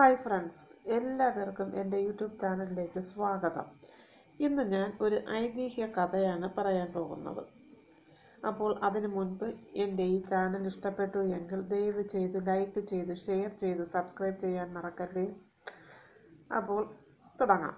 hi friends എല്ലാവർക്കും എൻ്റെ YouTube ചാനലിലേക്ക് സ്വാഗതം ഇന്ന് ഞാൻ ഒരു ഐതിഹ്യ കഥയാണ് പറയാൻ പോകുന്നത് അപ്പോൾ അതിനു മുൻപ് എൻ്റെ ഈ ചാനൽ ഇഷ്ടപ്പെട്ടു എങ്കിൽ ദയവ് ചെയ്ത് ലൈക്ക് ചെയ്ത് ഷെയർ ചെയ്ത് സബ്സ്ക്രൈബ് ചെയ്യാൻ മറക്കല്ലേ അപ്പോൾ തുടങ്ങാം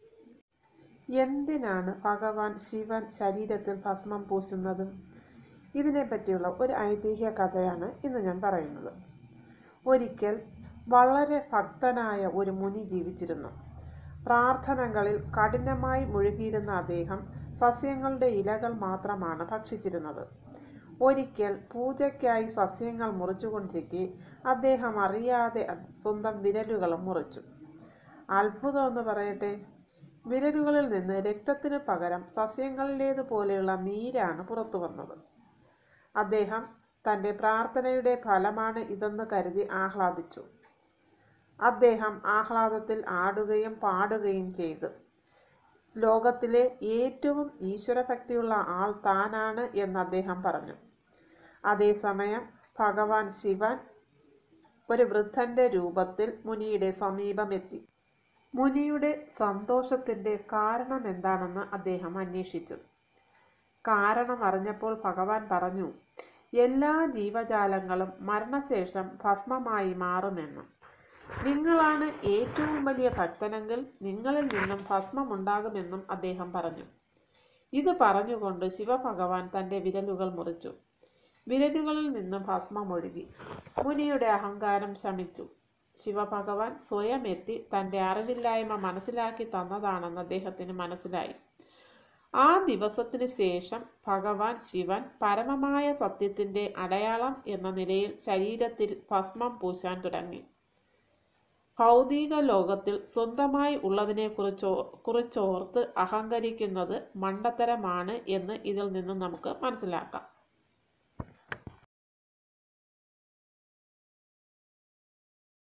എന്തിനാണ് ഭഗവാൻ ശിവൻ ശരീരത്തിൽ ഭസ്മം പൂശുന്നത് ഇതിനെപ്പറ്റിയുള്ള ഒരു ഐതിഹ്യ കഥയാണ് ഇന്ന് ഞാൻ പറയുന്നത് ഒരിക്കൽ വളരെ ഭക്തനായ ഒരു മുനി ജീവിച്ചിരുന്നു പ്രാർത്ഥനകളിൽ കഠിനമായി മുഴുകിയിരുന്ന അദ്ദേഹം സസ്യങ്ങളുടെ ഇലകൾ മാത്രമാണ് ഭക്ഷിച്ചിരുന്നത് ഒരിക്കൽ പൂജയ്ക്കായി സസ്യങ്ങൾ മുറിച്ചുകൊണ്ടിരിക്കെ അദ്ദേഹം അറിയാതെ സ്വന്തം വിരലുകളും മുറിച്ചു അത്ഭുതം എന്ന് പറയട്ടെ വിരലുകളിൽ നിന്ന് രക്തത്തിന് പകരം സസ്യങ്ങളിലേതുപോലെയുള്ള നീരാണ് പുറത്തു വന്നത് അദ്ദേഹം തൻ്റെ പ്രാർത്ഥനയുടെ ഫലമാണ് ഇതെന്ന് കരുതി ആഹ്ലാദിച്ചു അദ്ദേഹം ആഹ്ലാദത്തിൽ ആടുകയും പാടുകയും ചെയ്തു ലോകത്തിലെ ഏറ്റവും ഈശ്വരഭക്തിയുള്ള ആൾ താനാണ് എന്ന് അദ്ദേഹം പറഞ്ഞു അതേസമയം ഭഗവാൻ ശിവൻ ഒരു വൃദ്ധന്റെ രൂപത്തിൽ മുനിയുടെ സമീപമെത്തി മുനിയുടെ സന്തോഷത്തിൻ്റെ കാരണം എന്താണെന്ന് അദ്ദേഹം അന്വേഷിച്ചു കാരണം അറിഞ്ഞപ്പോൾ ഭഗവാൻ പറഞ്ഞു എല്ലാ ജീവജാലങ്ങളും മരണശേഷം ഭസ്മമായി മാറുമെന്ന് നിങ്ങളാണ് ഏറ്റവും വലിയ ഭക്തനെങ്കിൽ നിങ്ങളിൽ നിന്നും ഭസ്മമുണ്ടാകുമെന്നും അദ്ദേഹം പറഞ്ഞു ഇത് പറഞ്ഞുകൊണ്ട് ശിവഭഗവാൻ തൻ്റെ വിരലുകൾ മുറിച്ചു വിരലുകളിൽ നിന്ന് ഭസ്മമൊഴുകി മുനിയുടെ അഹങ്കാരം ശമിച്ചു ശിവഭഗവാൻ സ്വയം എത്തി തൻ്റെ അറിവില്ലായ്മ മനസ്സിലാക്കി തന്നതാണെന്ന് അദ്ദേഹത്തിന് മനസ്സിലായി ആ ദിവസത്തിനു ശേഷം ഭഗവാൻ ശിവൻ പരമമായ സത്യത്തിൻ്റെ അടയാളം എന്ന നിലയിൽ ശരീരത്തിൽ ഭസ്മം പൂശാൻ തുടങ്ങി ഭൗതിക ലോകത്തിൽ സ്വന്തമായി ഉള്ളതിനെ കുറിച്ചോ കുറിച്ചോർത്ത് അഹങ്കരിക്കുന്നത് മണ്ടത്തരമാണ് എന്ന് ഇതിൽ നിന്ന് നമുക്ക് മനസ്സിലാക്കാം